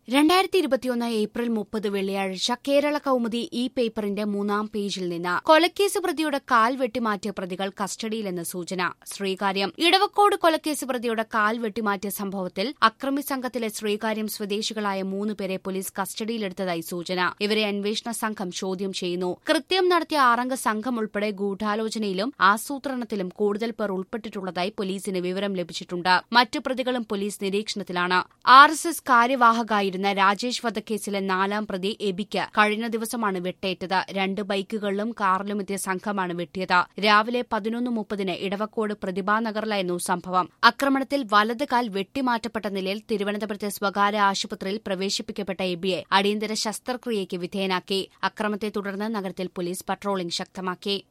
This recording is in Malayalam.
രണ്ടായിരത്തി ഇരുപത്തിയൊന്ന് ഏപ്രിൽ മുപ്പത് വെള്ളിയാഴ്ച കേരള കൌമുദി ഈ പേപ്പറിന്റെ മൂന്നാം പേജിൽ നിന്ന് കൊലക്കേസ് പ്രതിയുടെ കാൽ വെട്ടിമാറ്റിയ പ്രതികൾ കസ്റ്റഡിയിലെന്ന് സൂചന ശ്രീകാര്യം ഇടവക്കോട് കൊലക്കേസ് പ്രതിയുടെ കാൽ വെട്ടിമാറ്റിയ സംഭവത്തിൽ അക്രമി സംഘത്തിലെ ശ്രീകാര്യം സ്വദേശികളായ മൂന്ന് പേരെ പോലീസ് കസ്റ്റഡിയിലെടുത്തതായി സൂചന ഇവരെ അന്വേഷണ സംഘം ചോദ്യം ചെയ്യുന്നു കൃത്യം നടത്തിയ ആറംഗ സംഘം ഉൾപ്പെടെ ഗൂഢാലോചനയിലും ആസൂത്രണത്തിലും കൂടുതൽ പേർ ഉൾപ്പെട്ടിട്ടുള്ളതായി പോലീസിന് വിവരം ലഭിച്ചിട്ടുണ്ട് മറ്റു പ്രതികളും പോലീസ് നിരീക്ഷണത്തിലാണ് ആർ എസ് എസ് കാര്യവാഹകായിരുന്ന രാജേഷ് വധക്കേസിലെ നാലാം പ്രതി എബിക്ക് കഴിഞ്ഞ ദിവസമാണ് വെട്ടേറ്റത് രണ്ട് ബൈക്കുകളിലും കാറിലും എത്തിയ സംഘമാണ് വെട്ടിയത് രാവിലെ പതിനൊന്ന് മുപ്പതിന് ഇടവക്കോട് പ്രതിഭാനഗറിലായിരുന്നു സംഭവം ആക്രമണത്തിൽ വലത് കാൽ വെട്ടിമാറ്റപ്പെട്ട നിലയിൽ തിരുവനന്തപുരത്തെ സ്വകാര്യ ആശുപത്രിയിൽ പ്രവേശിപ്പിക്കപ്പെട്ട എബിയെ അടിയന്തര ശസ്ത്രക്രിയയ്ക്ക് വിധേയനാക്കി അക്രമത്തെ തുടർന്ന് നഗരത്തിൽ പോലീസ് പട്രോളിംഗ് ശക്തമാക്കി